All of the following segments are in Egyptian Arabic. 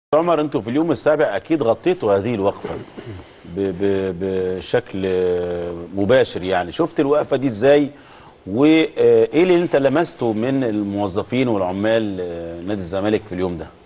عمر انتوا في اليوم السابع اكيد غطيتوا هذه الوقفه ب ب بشكل مباشر يعني شفت الوقفه دي ازاي وايه اللي انت لمسته من الموظفين والعمال نادي الزمالك في اليوم ده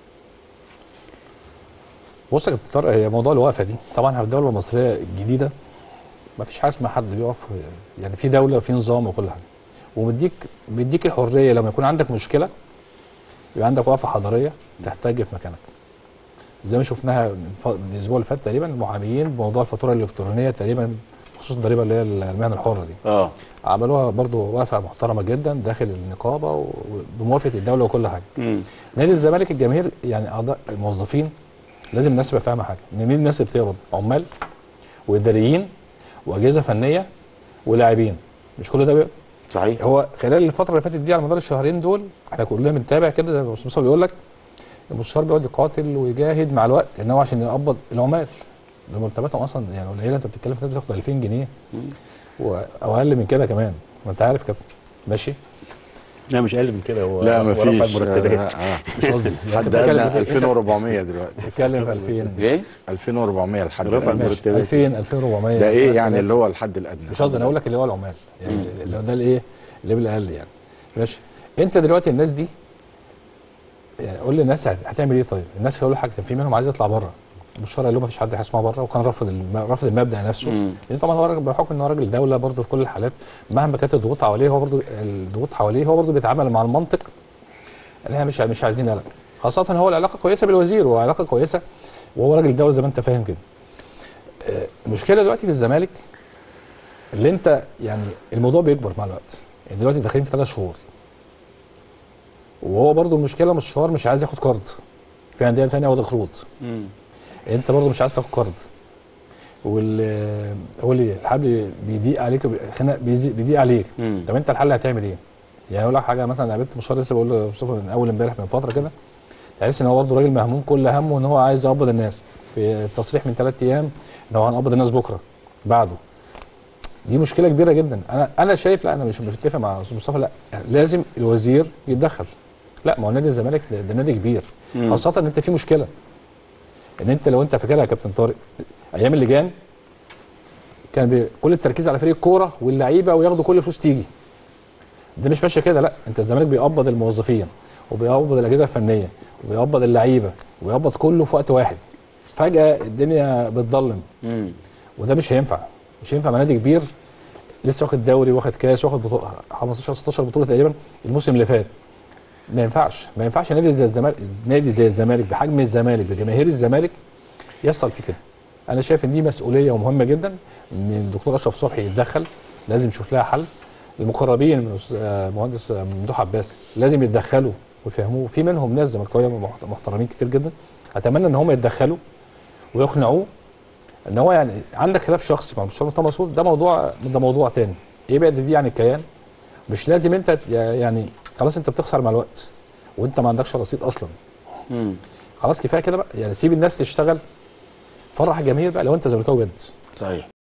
بص يا كابتن طارق هي موضوع الوقفه دي طبعا في الدوله المصريه الجديده ما فيش حاجه اسمها حد بيقف يعني في دوله وفي نظام وكل حاجه ومديك بيديك الحريه لما يكون عندك مشكله يبقى عندك وقفه حضاريه تحتاج في مكانك زي ما شفناها من ف- من الاسبوع اللي فات تقريبا المحاميين بموضوع الفاتوره الالكترونيه تقريبا خصوصا الضريبه اللي هي المهن الحره دي اه عملوها برضو وقفه محترمه جدا داخل النقابه وبموافقه الدوله وكل حاجه امم نادي الزمالك الجماهير يعني اعضاء الموظفين لازم الناس تبقى فاهمه حاجه ان مين الناس اللي بتقبض عمال واداريين واجهزه فنيه ولاعبين مش كل ده بيقبض. صحيح هو خلال الفتره اللي فاتت دي على مدار الشهرين دول احنا كلنا بنتابع كده زي ما استاذ مصطفى بيقول لك المستشار بيقعد يقاتل ويجاهد مع الوقت ان هو عشان يقبض العمال ده مرتباتهم اصلا يعني قليله انت بتتكلم في ناس بتاخد 2000 جنيه و- او اقل من كده كمان ما انت عارف كابتن ماشي لا مش اقل من كده هو لا هو ما رفع فيش المرتبات آه، آه. مش قصدي انت ده بتتكلم لنا في 2400 دلوقتي بتتكلم في 2000 ايه 2400 لحد رفع الآن. المرتبات. ماشي 2000 2400 ده ايه يعني 3000. اللي هو الحد الادنى مش قصدي انا اقول لك اللي هو العمال يعني اللي هو ده الايه الليفل الاقل يعني ماشي انت دلوقتي الناس دي يعني قول لي الناس هت- هتعمل ايه طيب الناس هيقول لك حاجه كان في منهم عايز يطلع بره المستشار قال له ما فيش حد هيسمع بره وكان رافض الم- رافض المبدا نفسه مم. لان طبعا هو راجل بحكم ان هو راجل دوله برضه في كل الحالات مهما كانت الضغوط حواليه هو برضه الضغوط حواليه هو برضه بيتعامل مع المنطق ان احنا مش مش عايزين قلق خاصه هو العلاقه كويسه بالوزير وعلاقه كويسه وهو راجل دوله زي ما انت فاهم كده آه، المشكله دلوقتي في الزمالك اللي انت يعني الموضوع بيكبر مع الوقت يعني دلوقتي داخلين في ثلاث شهور وهو برضو المشكله مش شهر مش عايز ياخد قرض في انديه ثانيه واخده قروض امم انت برضو مش عايز تاخد قرض وال هو اللي الحبل بيضيق عليك خناق بيزي- بيضيق عليك امم طب انت الحل هتعمل ايه؟ يعني اقول لك حاجه مثلا قابلت مشوار لسه بقول لمصطفى من اول امبارح من فتره كده تحس ان هو برضه راجل مهموم كل همه ان هو عايز يقبض الناس في تصريح من ثلاث ايام ان هو هنقبض الناس بكره بعده دي مشكله كبيره جدا انا انا شايف لا انا مش مش متفق مع استاذ مصطفى لا لازم الوزير يتدخل لا ما هو نادي الزمالك ده, ده نادي كبير مم. خاصه ان انت في مشكله ان انت لو انت فاكرها يا كابتن طارق ايام اللجان كان بي- كل التركيز على فريق الكوره واللعيبه وياخدوا كل الفلوس تيجي ده مش ماشيه كده لا انت الزمالك بيقبض الموظفين وبيقبض الاجهزه الفنيه وبيقبض اللعيبه وبيقبض كله في وقت واحد فجاه الدنيا بتضلم امم وده مش هينفع مش هينفع مع نادي كبير لسه واخد دوري واخد كاس واخد بطولة 15 16 بطوله تقريبا الموسم اللي فات ما ينفعش ما ينفعش نادي زي الزمالك نادي زي الزمالك بحجم الزمالك بجماهير الزمالك يحصل فيه كده انا شايف ان دي مسؤوليه ومهمه جدا ان الدكتور اشرف صبحي يتدخل لازم يشوف لها حل المقربين من الأستاذ- آه، مهندس آه، ممدوح عباس لازم يتدخلوا ويفهموه في منهم ناس زملكاويه محت- محترمين كتير جدا اتمنى ان هم يتدخلوا ويقنعوه ان هو يعني عندك خلاف شخصي مع المستشار مرتضى منصور ده موضوع ده موضوع تاني ايه بقى دي عن الكيان مش لازم انت ت- يعني خلاص انت بتخسر مع الوقت وانت ما عندكش رصيد اصلا امم خلاص كفايه كده بقى يعني سيب الناس تشتغل فرح الجماهير بقى لو انت زملكاوي بجد صحيح